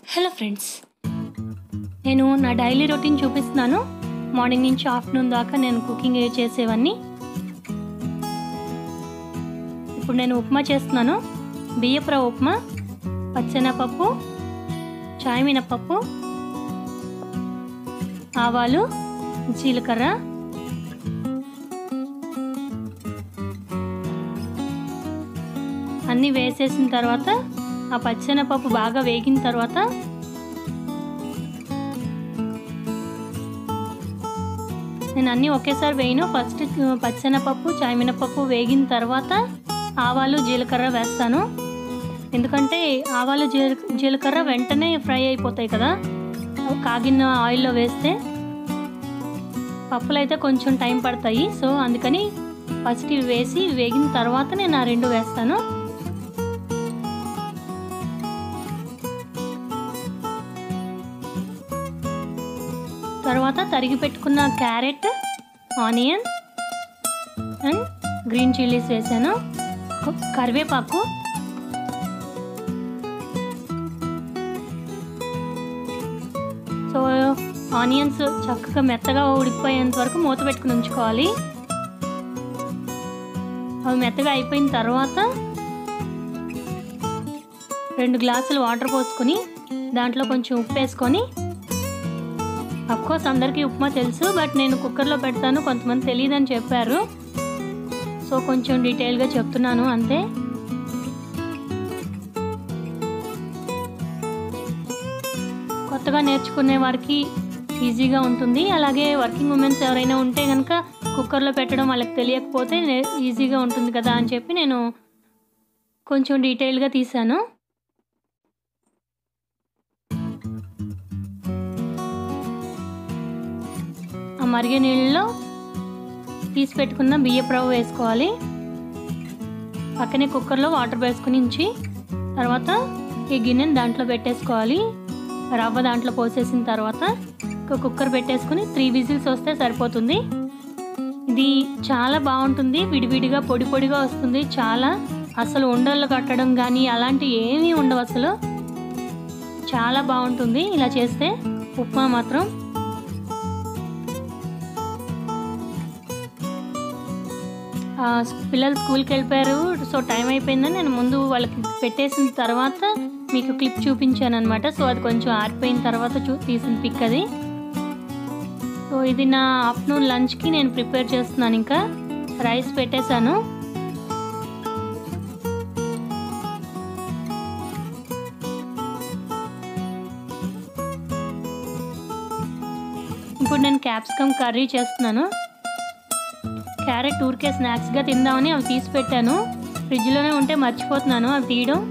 hello friends నేను నా daily routine చూపిస్తున్నాను మార్నింగ్ నుంచి ఆఫ్టర్నూన్ దాకా నేను కుకింగ్ చేసేవన్నీ ఇప్పుడు నేను ఉప్మా చేస్తున్నాను బియ్యపుర ఉప్మా పచ్చెనపప్పు చాయ్ మినపప్పు ఆవాలు జీలకర్ర అన్నీ వేసేసిన తర్వాత ఆ పచ్చెనపప్పు బాగా వేగిన తర్వాత నేను అన్నీ ఒకేసారి వేయను ఫస్ట్ పచ్చెనపప్పు చాయమినపప్పు వేగిన తర్వాత ఆవాలు జీలకర్ర వేస్తాను ఎందుకంటే ఆవాలు జీల జీలకర్ర వెంటనే ఫ్రై అయిపోతాయి కదా అవి కాగిన ఆయిల్లో వేస్తే పప్పులు అయితే కొంచెం టైం పడతాయి సో అందుకని ఫస్ట్ ఇవి వేసి వేగిన తర్వాత నేను ఆ రెండు వేస్తాను తర్వాత తరిగి పెట్టుకున్న carrot onion and green chillies వేసాను క- కరివేపాకు సో ఆనియన్స్ చక్కగా మెత్తగా ఉడికిపోయేంత వరకు మూత పెట్టుకుని ఉంచుకోవాలి అవి మెత్తగా అయిపోయిన తర్వాత రెండు గ్లాసులు వాటర్ పోసుకొని దాంట్లో కొంచెం ఉప్పు వేసుకొని కోర్స్ అందరికీ ఉప్మా తెలుసు బట్ నేను కుక్కర్లో పెడతాను కొంతమంది తెలియదని చెప్పారు సో కొంచెం డీటెయిల్గా చెప్తున్నాను అంతే కొత్తగా నేర్చుకునే వారికి ఈజీగా ఉంటుంది అలాగే వర్కింగ్ ఉమెన్స్ ఎవరైనా ఉంటే కనుక కుక్కర్లో పెట్టడం వాళ్ళకి తెలియకపోతే నే- ఈజీగా ఉంటుంది కదా అని చెప్పి నేను కొంచెం డీటెయిల్గా తీశాను ఆ మరిగే నీళ్ళలో తీసి పెట్టుకున్న బియ్యపు రవ్వ వేసుకోవాలి పక్కనే కుక్కర్లో వాటర్ వేసుకుని ఉంచి తర్వాత ఈ గిన్నెని దాంట్లో పెట్టేసుకోవాలి రవ్వ దాంట్లో పోసేసిన తర్వాత ఒక కుక్కర్ పెట్టేసుకుని త్రీ విజిల్స్ వస్తే సరిపోతుంది ఇది చాలా బాగుంటుంది విడివిడిగా పొడి పొడిగా వస్తుంది చాలా అసలు ఉండలు కట్టడం కానీ అలాంటివి ఏమీ ఉండవు అసలు చాలా బాగుంటుంది ఇలా చేస్తే ఉప్మా మాత్రం ఆ, పిల్లలు స్కూల్కి వెళ్ళిపోయారు సో టైం అయిపోయిందని నేను ముందు వాళ్ళకి పెట్టేసిన తర్వాత మీకు క్లిప్ చూపించాను అనమాట సో అది కొంచెం ఆరిపోయిన తర్వాత చూ తీసిన పిక్ అది సో ఇది నా ఆఫ్టర్నూన్ లంచ్కి నేను ప్రిపేర్ చేస్తున్నాను ఇంకా రైస్ పెట్టేశాను ఇప్పుడు నేను క్యాప్సికమ్ కర్రీ చేస్తున్నాను క్యారెట్ ఊరికే స్నాక్స్గా తిందామని అవి తీసి పెట్టాను ఫ్రిడ్జ్లోనే ఉంటే మర్చిపోతున్నాను అవి తీయడం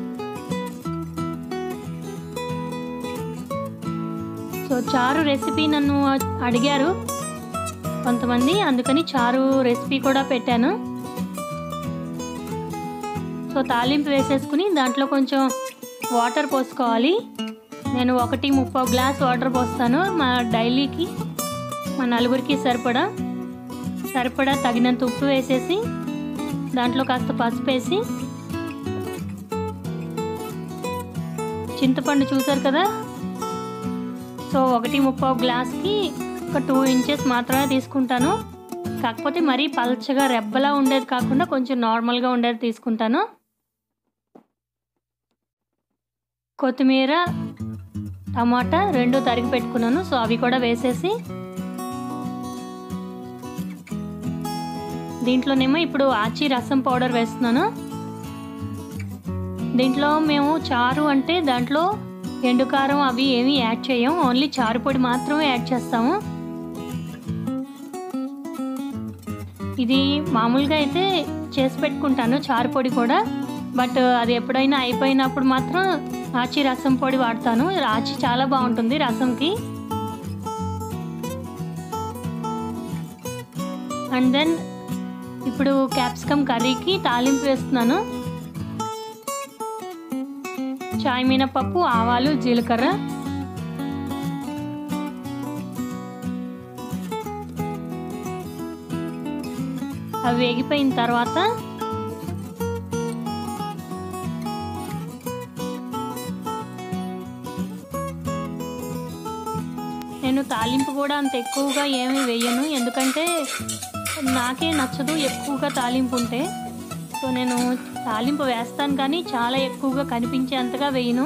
సో చారు రెసిపీ నన్ను అడిగారు కొంతమంది అందుకని చారు రెసిపీ కూడా పెట్టాను సో తాలింపు వేసేసుకుని దాంట్లో కొంచెం వాటర్ పోసుకోవాలి నేను ఒకటి ముప్పై గ్లాస్ వాటర్ పోస్తాను మా డైలీకి మా నలుగురికి సరిపడా సరిపడా తగినంత ఉప్పు వేసేసి దాంట్లో కాస్త పసుపు వేసి చింతపండు చూసారు కదా సో ఒకటి ముప్పై గ్లాస్కి ఒక టూ ఇంచెస్ మాత్రమే తీసుకుంటాను కాకపోతే మరీ పల్చగా రెబ్బలా ఉండేది కాకుండా కొంచెం నార్మల్గా ఉండేది తీసుకుంటాను కొత్తిమీర టమాటా రెండు తరిగి పెట్టుకున్నాను సో అవి కూడా వేసేసి దీంట్లోనేమో ఇప్పుడు ఆచి రసం పౌడర్ వేస్తున్నాను దీంట్లో మేము చారు అంటే దాంట్లో ఎండుకారం అవి ఏమీ యాడ్ చేయం ఓన్లీ చారు పొడి మాత్రమే యాడ్ చేస్తాము ఇది మామూలుగా అయితే చేసి పెట్టుకుంటాను చారు పొడి కూడా బట్ అది ఎప్పుడైనా అయిపోయినప్పుడు మాత్రం ఆచి రసం పొడి వాడతాను ఆచి చాలా బాగుంటుంది రసంకి అండ్ దెన్ ఇప్పుడు క్యాప్సికమ్ కర్రీకి తాలింపు వేస్తున్నాను చాయ్ మినపప్పు ఆవాలు జీలకర్ర అవి వేగిపోయిన తర్వాత నేను తాలింపు కూడా అంత ఎక్కువగా ఏమీ వేయను ఎందుకంటే నాకే నచ్చదు ఎక్కువగా తాలింపు ఉంటే సో నేను తాలింపు వేస్తాను కానీ చాలా ఎక్కువగా కనిపించేంతగా వేయను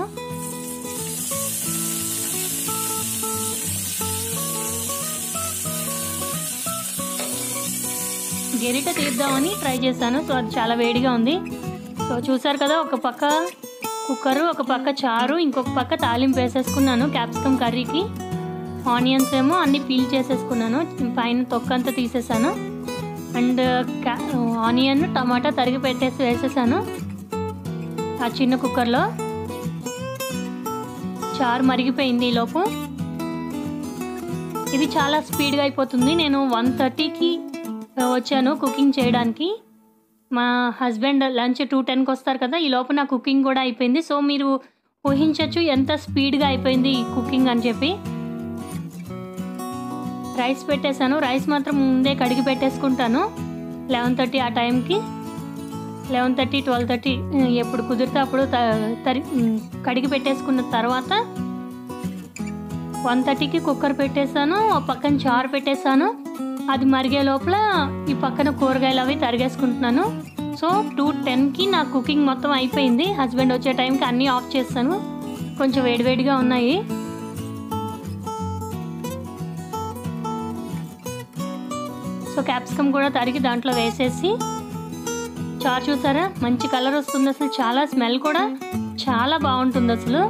గెరిట తీద్దామని ట్రై చేశాను సో అది చాలా వేడిగా ఉంది సో చూసారు కదా ఒక పక్క కుక్కరు ఒక పక్క చారు ఇంకొక పక్క తాలింపు వేసేసుకున్నాను క్యాప్సికమ్ కర్రీకి ఆనియన్స్ ఏమో అన్ని పీల్ చేసేసుకున్నాను పైన తొక్కంతా తీసేసాను అండ్ ఆనియన్ టమాటా తరిగి పెట్టేసి వేసేసాను ఆ చిన్న కుక్కర్లో చారు మరిగిపోయింది ఈ లోపు ఇది చాలా స్పీడ్గా అయిపోతుంది నేను వన్ థర్టీకి వచ్చాను కుకింగ్ చేయడానికి మా హస్బెండ్ లంచ్ టూ టెన్కి వస్తారు కదా ఈ లోపు నా కుకింగ్ కూడా అయిపోయింది సో మీరు ఊహించవచ్చు ఎంత స్పీడ్గా అయిపోయింది ఈ కుకింగ్ అని చెప్పి రైస్ పెట్టేశాను రైస్ మాత్రం ముందే కడిగి పెట్టేసుకుంటాను లెవెన్ థర్టీ ఆ టైంకి లెవెన్ థర్టీ ట్వెల్వ్ థర్టీ ఎప్పుడు కుదిరితే అప్పుడు త- తరి కడిగి పెట్టేసుకున్న తర్వాత వన్ థర్టీకి కుక్కర్ పెట్టేశాను ఆ పక్కన చారు పెట్టేశాను అది మరిగే లోపల ఈ పక్కన కూరగాయలు అవి తరిగేసుకుంటున్నాను సో టూ టెన్కి నా కుకింగ్ మొత్తం అయిపోయింది హస్బెండ్ వచ్చే టైంకి అన్నీ ఆఫ్ చేస్తాను కొంచెం వేడివేడిగా ఉన్నాయి సో క్యాప్సికమ్ కూడా తరిగి దాంట్లో వేసేసి చారు చూసారా మంచి కలర్ వస్తుంది అసలు చాలా స్మెల్ కూడా చాలా బాగుంటుంది అసలు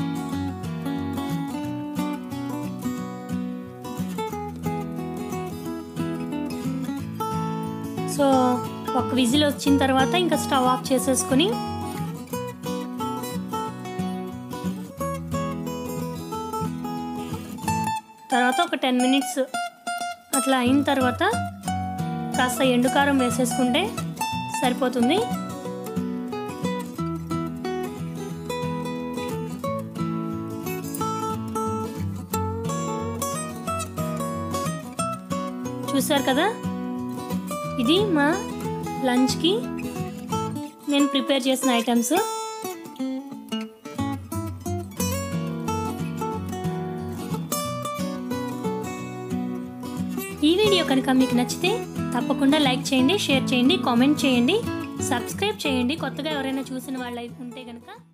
సో ఒక విజిల్ వచ్చిన తర్వాత ఇంకా స్టవ్ ఆఫ్ చేసేసుకుని తర్వాత ఒక టెన్ మినిట్స్ అట్లా అయిన తర్వాత కాస్త ఎండుకారం వేసేసుకుంటే సరిపోతుంది చూసారు కదా ఇది మా లంచ్కి నేను ప్రిపేర్ చేసిన ఐటమ్స్ ఈ వీడియో కనుక మీకు నచ్చితే తప్పకుండా లైక్ చేయండి షేర్ చేయండి కామెంట్ చేయండి సబ్స్క్రైబ్ చేయండి కొత్తగా ఎవరైనా చూసిన వాళ్ళు ఉంటే కనుక